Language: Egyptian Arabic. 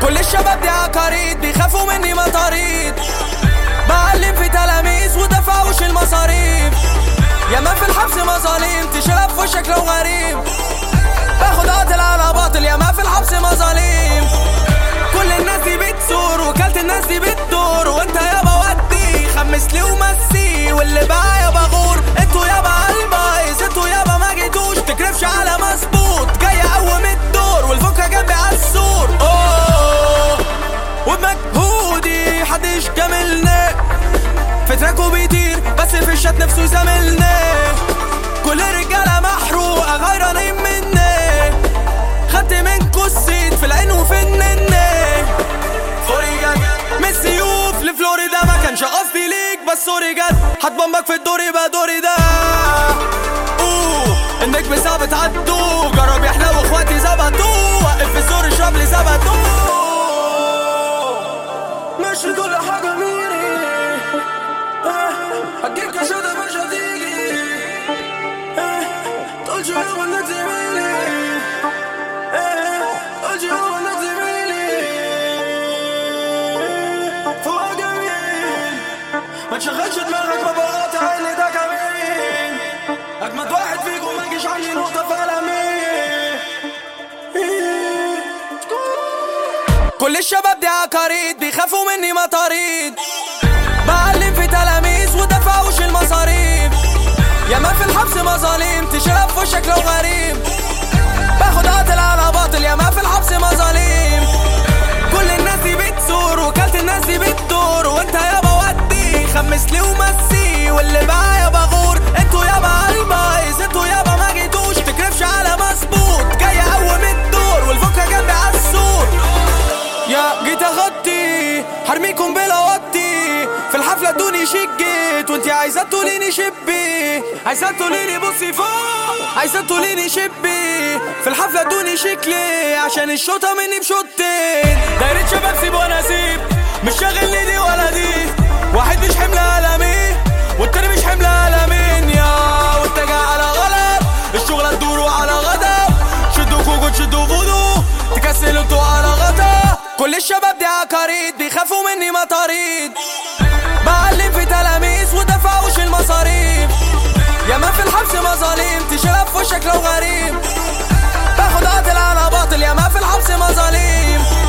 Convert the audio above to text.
كل الشباب دي عقاريد بيخافوا مني مطاريد بعلم في تلاميذ ودفعوش المصاريف ياما في الحبس مظالم تشرب في وشك لو غريب باخد قاتل على باطل ياما في الحبس مظالم كل الناس دي بتثور وكالة الناس دي بتدور وانت يابا ودي خمس لي ومسي واللي بقى يابا غور انتوا يابا عالبايظ انتوا يابا ما جيتوش تكرفش على مظبوط جاي اقوم الدور والفكة جنبي عالسور اوه وبمجهودي حدش جاملني في تراكو بيطير بس في الشات نفسه يزاملني كل الرجالة محروقة غيرانين مني خدت منكو الصيت في العين وفي النني سوري جد من سيوف لفلوريدا ما كانش قصدي ليك بس سوري جد هتبمبك في الدور يبقى دوري ده اوه النجم صعب تعدوا جرب يحلو اخواتي زبطوا وقف في الزور اشرب لي زبطوا مش كل حاجة ميري هجيب كشادة مش هتيجي تقولش يابا انك زميلي تقولش يابا انك زميلي فوق جميل ما تشغلش دماغك ما بغلط عيني ده كمين اجمد واحد فيكم ما يجيش عني نقطة في قلمي كل الشباب دي عقاريد بيخافوا مني مطاريد بعلم في تلاميذ ودفعوش المصاريف ياما في الحبس مظالم تشرب في وشك لو غريب باخد قاتل على باطل ياما في الحبس مظالم كل الناس دي بتثور وكالة الناس دي بتدور وانت يابا ودي خمس لي ومسي واللي بقى يابا غور انتوا يابا عالبايظ انتوا يابا ما جيتوش تكرفش على مظبوط جاي اقوم الدور والفكة جنبي عالسور يا جيت اغطي هرميكم بلا وطي في الحفلة ادوني شيك جيت وانتي عايزة تقوليني شبي عايزة تقوليني بصي فوق عايزة تقوليني شبي في الحفلة ادوني شيك ليه عشان الشوطة مني بشوطين دايرة شباب سيب وانا سيب مش شاغلني دي ولا دي واحد مش حمل قلمي والتاني مش حمل قلمين يا وانت جاي على غلط الشغلة تدوروا على غضب شدوا كوكو تشدوا فودو تكسلوا انتوا على غطا كل الشباب دي عقاريد بيخافوا مني مطاريد بعلم في تلاميذ ودفعوش المصاريف ياما في الحبس مظالم تشرب في وشك لو غريب باخد قاتل على باطل ياما في الحبس مظالم